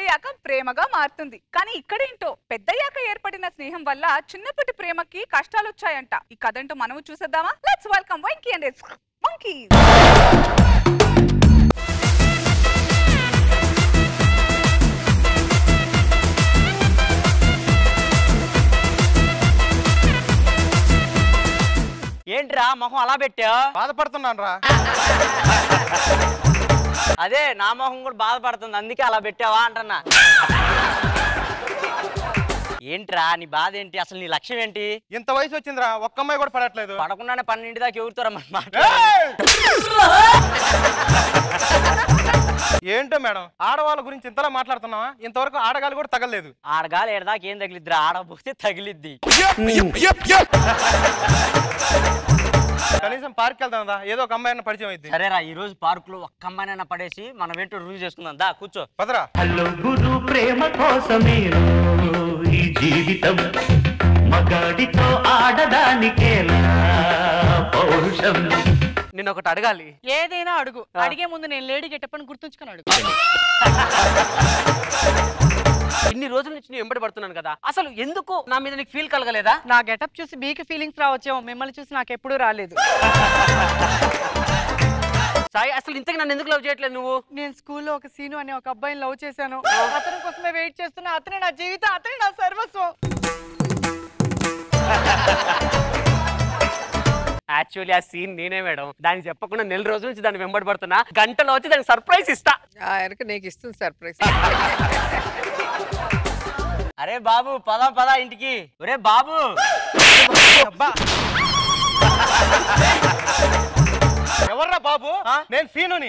పెద్దయ్యాక ప్రేమగా మారుతుంది కానీ ఇక్కడేంటో పెద్దయ్యాక ఏర్పడిన స్నేహం వల్ల చిన్నప్పటి ప్రేమకి కష్టాలు వచ్చాయంట ఈ కథంటూ మనము చూసేద్దామా let's welcome Venky and it's monkey ఏంట్రా మొహం అలా పెట్టా బాధపడుతున్నాను రా అదే నా మొహం కూడా బాధపడుతుంది అందుకే అలా పెట్టావా అంటున్నా ఏంట్రా నీ బాధ ఏంటి అసలు నీ లక్ష్యం ఏంటి ఇంత వయసు వచ్చిందిరా ఒక్క అమ్మాయి కూడా పడట్లేదు పడకుండానే పన్నెండు దాకా ఎవరుతారా మాట ఏయ్! ఏంటో మేడం ఆడవాళ్ళ గురించి ఇంతలా మాట్లాడుతున్నావా ఇంతవరకు ఆడగాలు కూడా తగలేదు ఆడగాలి ఏడదాకా ఏం తగిలిద్దిరా ఆడపోతే తగిలిద్ది కనీసం పార్క్ వెళ్దాం రా ఏదో ఒక అమ్మాయిని పరిచయం అయింది సరేరా ఈ రోజు పార్క్ లో ఒక్క అమ్మాయినైనా పడేసి మనం ఏంటో రుజువు చేసుకుందాం దా కూర్చో పదరా హలో గురు ప్రేమ కోసమేను ఈ జీవితం మగాడితో ఆడదానికేలా పౌరుషం నేను ఒకటి అడగాలి ఏదైనా అడుగు అడిగే ముందు నేను లేడీ గెటప్పని గుర్తుంచుకొని అడుగు ఇన్ని రోజుల నుంచి నేను ఎంబడి పడుతున్నాను కదా అసలు ఎందుకు నా మీద నీకు ఫీల్ కలగలేదా నా గెటప్ చూసి మీకు ఫీలింగ్స్ రావచ్చేమో మిమ్మల్ని చూసి నాకు ఎప్పుడూ రాలేదు సాయి అసలు ఇంతకు నన్ను ఎందుకు లవ్ చేయట్లేదు నువ్వు నేను స్కూల్లో ఒక సీను అనే ఒక అబ్బాయిని లవ్ చేశాను అతని కోసమే వెయిట్ చేస్తున్నా అతనే నా జీవితం అతనే నా సర్వస్వం యాక్చువల్లీ ఆ సీన్ నేనే మేడం దానికి చెప్పకుండా నెల రోజుల నుంచి దాన్ని వెంబడి పడుతున్నా గంటలో వచ్చి దానికి సర్ప్రైజ్ ఇస్తా ఆయనకు నీకు ఇస్తుంది సర్ప్రైజ్ అరే బాబు పదా పదా ఇంటికి ఒరే బాబు ఎవర్రా బాబు ఆ? నేను సీనుని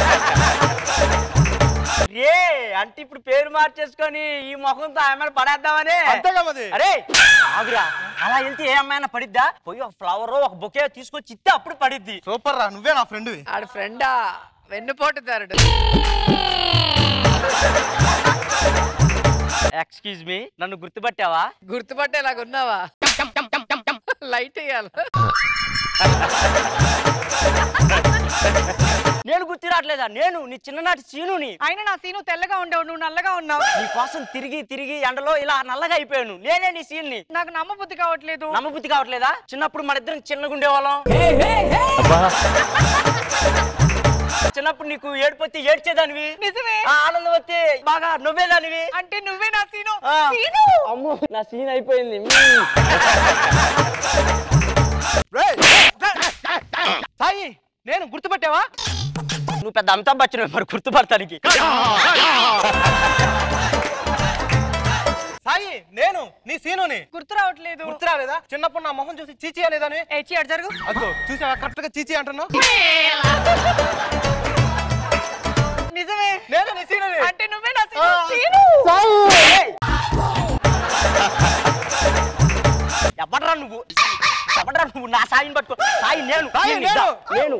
రే అంటే ఇప్పుడు పేరు మార్చేసుకొని ఈ ముఖంతో ఆమె పడేద్దామని అంతేగా మరి అరే ఆగురా అలా వెళ్తే ఏ అమ్మాయినా పడిద్దా పోయి ఒక ఫ్లవర్ ఒక బొకే తీసుకొచ్చి ఇస్తే అప్పుడు పడిద్ది సూపర్ రా నువ్వే నా ఫ్రెండ్ ఆడ ఫ్రెండా వెన్నుపోటుదారుడు ఎక్స్క్యూజ్ మీ నన్ను గుర్తుపట్టావా గుర్తుపట్టేలాగా ఉన్నావా లైట్ వేయాలి నేను గుర్తు రావట్లేదా నేను నీ చిన్ననాటి చీనుని అయినా నా సీను తెల్లగా ఉండవు నువ్వు నల్లగా ఉన్నావు నీ కోసం తిరిగి తిరిగి ఎండలో ఇలా నల్లగా అయిపోయాను నేనే నీ సీన్ని నాకు నమ్మబుద్ధి కావట్లేదు నమ్మబుద్ధి కావట్లేదా చిన్నప్పుడు మన ఇద్దరం చిన్నగా ఉండేవాళ్ళం చిన్నప్పుడు నీకు ఏడుపొత్తి ఏడ్చేదానివి నిజమే ఆ, ఆనందం వస్తే బాగా నవ్వేదానివి అంటే నువ్వే నా సీను ఆ. సీను అమ్మో నా సీన్ అయిపోయింది మ్మ్. రేయ్! సాయి నేను గుర్తుపట్టావా నువ్వు పెద్ద అమితాబ్ బచ్చన్ మరి గుర్తుపడతానికి సాయి నేను నీ సీనుని గుర్తు రావట్లేదు గుర్తు రాలేదా చిన్నప్పుడు నా మొహం చూసి చీచి అనేదాని ఏచి అటు జరుగు అదిగో చూసావా కరెక్ట్ గా చీచి అంటున్నావు నిజమే నేను నీ సీనుని అంటే నువ్వే నా సీను ఆ. సీను ఎవడరా నువ్వు ఎవడరా నువ్వు నా సాయిని పట్టుకో సాయి నేను సాయి, నేను ఇద్దా. నేను. నేను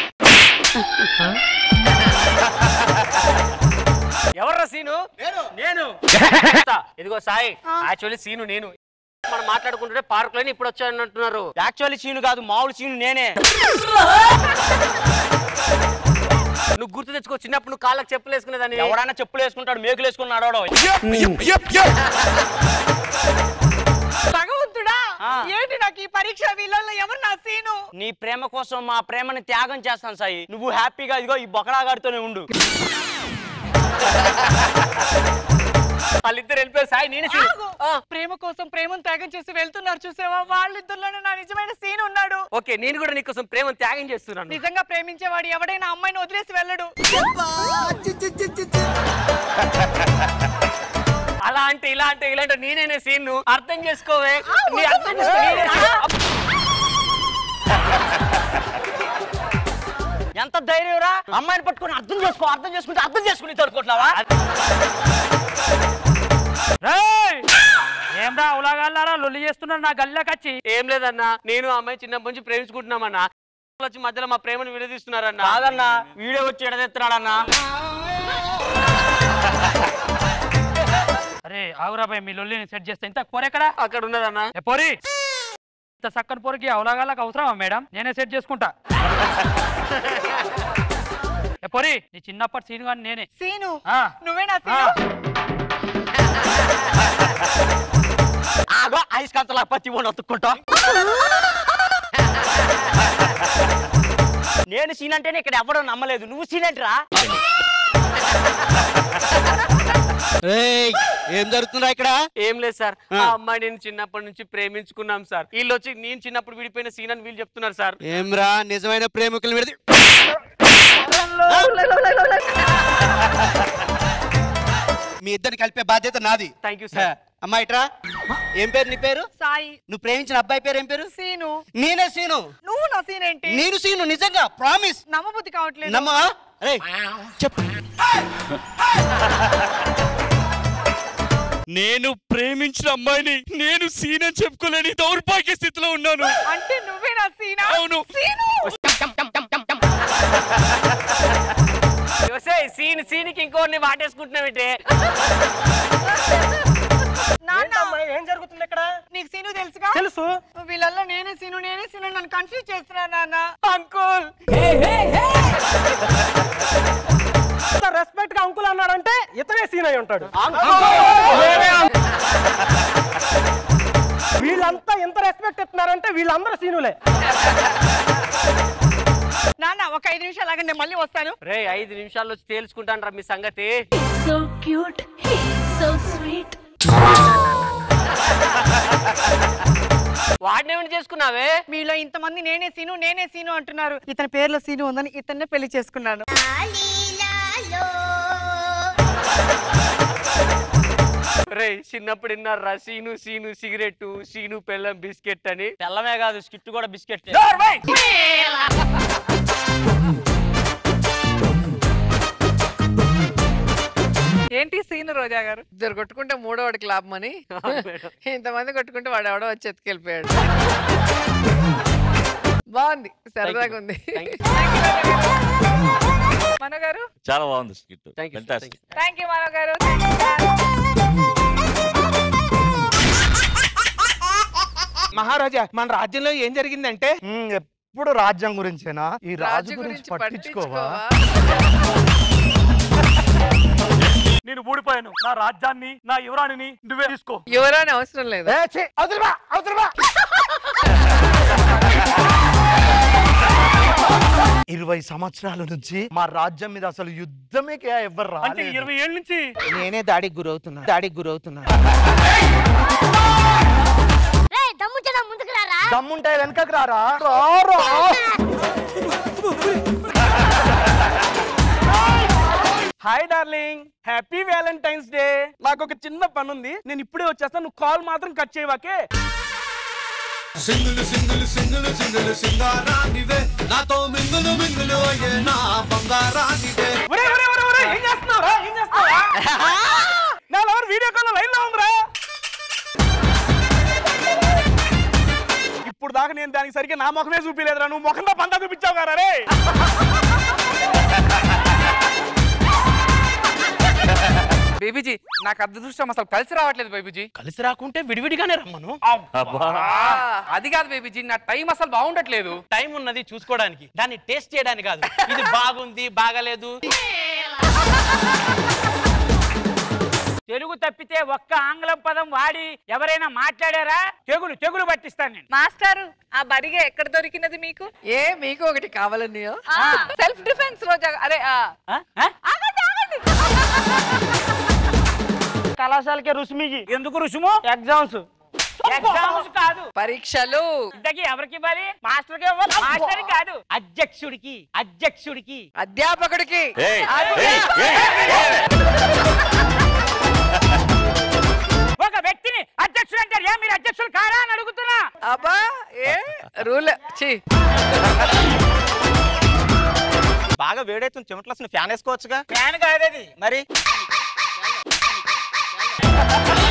ఎవర్రా సీను నేను నేను ఇదిగో సాయి యాక్చువల్లీ సీను నేను మనం మాట్లాడుకుంటుంటే పార్క్ లోనే ఇప్పుడు వచ్చానంటున్నారు యాక్చువల్లీ సీను కాదు మామూలు సీను నేనే నువ్వు గుర్తు తెచ్చుకో చిన్నప్పుడు నువ్వు కాళ్ళకి చెప్పులు వేసుకునేదాన్ని ఎవడైనా చెప్పులు వేసుకుంటాడు మేకులు వేసుకుని నడవడం భగవంతుడా ఆ. ఏంటి నాకు ఈ పరీక్ష వీళ్ళల్లో ఎవరు నా సీను నీ ప్రేమ కోసం మా ప్రేమని త్యాగం చేస్తాను సాయి నువ్వు హ్యాపీగా ఇదిగో ఈ బొకడాగాడితోనే ఉండు వాళ్ళిద్దరు వెళ్ళిపోయారు సాయి నేనే సీను ఆగు. ప్రేమ కోసం ప్రేమను త్యాగం చేసి వెళ్తున్నారు చూసావా వాళ్ళిద్దరిలోనే నా నిజమైన సీన్ ఉన్నాడు ఓకే నేను కూడా నీకోసం ప్రేమ త్యాగం చేస్తున్నాను నిజంగా ప్రేమించేవాడు ఎవడైనా అమ్మాయిని వదిలేసి వెళ్ళడు అలా అంటే ఇలా అంటే ఇలా అంటే నేనేనే సీన్ అర్థం చేసుకోవే నీ అర్థం చేసుకో నేనే scene. ఎంత ధైర్యం రా అమ్మాయిని పట్టుకొని అర్థం చేసుకో అర్థం చేసుకుంటే అర్థం చేసుకుని తోడుకుంటున్నావా ఏంరా ఉలాగాలారా లొల్లి చేస్తున్నారు నా గల్లాకచ్చి ఏం లేదన్నా నేను ఆ అమ్మాయి చిన్నప్పటి నుంచి ప్రేమించుకుంటున్నామన్నా వచ్చి మధ్యలో మా ప్రేమను విడదీస్తున్నారన్నా కాదన్నా వీడియో వచ్చి ఎడదెత్తున్నాడన్నా అరే ఆగురా భయ్ మీ లొల్లిని సెట్ చేస్తే ఇంత పోరెక్కడా అక్కడ ఉన్నదన్నా ఏ పోరి ఇంత చక్కని పోరికి అవలాగాలకు అవసరమా మేడం నేనే సెట్ చేసుకుంటా ఏ పోరి నీ చిన్నప్పటి సీన్ కానీ నేనే సీను ఆ. నువ్వే నా సీను అయస్కాంతలా పత్తి పోని ఒత్తుకుంటా నేను సీన్ అంటేనే ఇక్కడ ఎవడో నమ్మలేదు నువ్వు సీన్ అంటరా ఏం జరుగుతుందా ఇక్కడ ఏం లేదు సార్ ఆ. ఆ అమ్మాయి నేను చిన్నప్పటి నుంచి ప్రేమించుకున్నాం సార్ వీళ్ళు వచ్చి నేను చిన్నప్పుడు విడిపోయిన సీన్ అని వీళ్ళు చెప్తున్నారు సార్ ఏమ్రా నిజమైన ప్రేమికులు విడది మీ ఇద్దరిని కలిపే బాధ్యత నాది థ్యాంక్ యూ సార్ అమ్మా ఇట్రా ఏం పేరు నీ పేరు సాయి నువ్వు ప్రేమించిన అబ్బాయి పేరు ఏం పేరు సీను నేనే సీను నువ్వు నా సీన్ ఏంటి నేను సీను నిజంగా ప్రామిస్ నమ్మబుద్ధి కావట్లేదు నమ్మవా అరే చెప్పు నేను ప్రేమించిన అమ్మాయిని నేను సీన్ అని చెప్పుకోలేని దౌర్భాగ్య స్థితిలో ఉన్నాను అంటే నువ్వే నా సీనా అవును. సీను సీన్ సీన్కి ఇంకోరిని వాటేసుకుంటున్నావేంటే నాన్న ఏం జరుగుతుంది ఇక్కడ నీకు సీను తెలుసుగా తెలుసు వీళ్ళల్లో నేనే సీను నేనే సీను నన్ను కన్ఫ్యూజ్ చేస్తున్నా నాన్న అంకుల్ రెస్పెక్ట్ గా అంకుల్ అన్నాడంటే ఇతనే సీన్ అయి ఉంటాడు వీళ్ళంతా ఎంత రెస్పెక్ట్ ఇస్తున్నారంటే వీళ్ళందరూ సీనులే నాన్న ఒక ఐదు నిమిషాలు ఆగండి నేను మళ్ళీ వస్తాను రే ఐదు నిమిషాల్లో వచ్చి తేల్చుకుంటాను మీ సంగతి so cute. He's so sweet. వాడిని ఏమిటి చేసుకున్నావే మీలో ఇంతమంది నేనే సీను నేనే సీను అంటున్నారు ఇతని పేర్లో సీను ఉందని ఇతన్నే పెళ్లి చేసుకున్నాను రే చిన్నప్పుడు విన్నారా సీను సీను సిగరెట్ సీను పెళ్ళం బిస్కెట్ అని తెల్లమే కాదు స్కిట్ కూడా బిస్కెట్ ఏంటి సీన్ రోజా గారు ఇద్దరు కొట్టుకుంటే మూడో వాడికి లాభం అని ఇంతమంది కొట్టుకుంటే వాడు ఎవడో వచ్చి ఎత్తుకెళ్ళిపోయాడు బాగుంది సరదాగా ఉంది మనో గారు చాలా బాగుంది skit Thank you, Fantastic. Thank you Mano గారు మహారాజా మన రాజ్యంలో ఏం జరిగిందంటే ఉమ్, ఎప్పుడు రాజ్యం గురించేనా ఈ రాజు గురించి పట్టించుకోవా నేను ఊడిపోయాను నా రాజ్యాన్ని నా యువరాణిని నువ్వే తీసుకో ఎవరైనా అవసరం లేదు ఏ, ఛీ, అవతలివా, అవతలివా. ఇరవై సంవత్సరాల నుంచి మా రాజ్యం మీద అసలు యుద్ధమే ఎవ్వరు అంటే రాలేదు ఇరవై ఏళ్ళ నుంచి నేనే దాడికి గురవుతున్నా దాడికి గురవుతున్నా దమ్ముంటే వెనకకు రారా రారా. Hi darling happy Valentine's day నాకు ఒక చిన్న పని ఉంది నేను ఇప్పుడే వచ్చేస్తాను నువ్వు కాల్ మాత్రం కట్ చేయవాకే సింగులు సింగులు సింగులు సింగులు సింగారానివే నాతో మింగులు మింగులు అయ్యే నా బంగారానివే ఒరే ఒరే ఒరే ఒరే ఏం చేస్తున్నావురా ఏం చేస్తున్నావురా నా లవర్ వీడియో కాల్ లైన్ లో ఉందిరా ఇప్పుడు దాకా నేను దానికి సరిగ్గా నా ముఖమే చూపించలేదురా నువ్వు ముఖంలో పంతా చూపించావు కదా రే బేబీజీ నాకు అదృష్టం అసలు కలిసి రావట్లేదు బేబీజీ కలిసి రాకుంటే విడివిడిగానే రమ్మను అబ్బా అది కాదు బేబీజీ నా టైం అసలు బాగుండట్లేదు టైం ఉన్నది చూసుకోవడానికి దాన్ని టేస్ట్ చేయడానికి కాదు ఇది బాగుంది బాగలేదు తెలుగు తప్పితే ఒక్క ఆంగ్లం పదం వాడి ఎవరైనా మాట్లాడారా తెగులు తెగులు పట్టిస్తాను నేను మాస్టారు ఆ బరిగే ఎక్కడ దొరికినది మీకు ఏ మీకు ఒకటి కావాలన్నయో సెల్ఫ్ డిఫెన్స్ రోజా అరే ఆ. ఆగండి ఆగండి కళాశాలకే రుసుమికి ఎందుకు రుసుము ఎగ్జామ్స్ ఎగ్జామ్స్ కాదు పరీక్షలు ఇంతకీ ఎవరికి ఇవ్వాలి మాస్టర్కి ఇవ్వాలి మాస్టర్ కాదు అధ్యక్షుడికి అధ్యక్షుడికి అధ్యాపకుడికి ఏయ్, అది- ఏయ్, ఏయ్, ఒక వ్యక్తిని అధ్యక్షుడు అంటారు ఏ మీరు అధ్యక్షులు కారా అని అడుగుతున్నా అబ్బా ఏ రూల్ చి బాగా వేడైతుంది చెమటలు ఫ్యాన్ వేసుకోవచ్చుగా ఫ్యాన్ కాదది మరి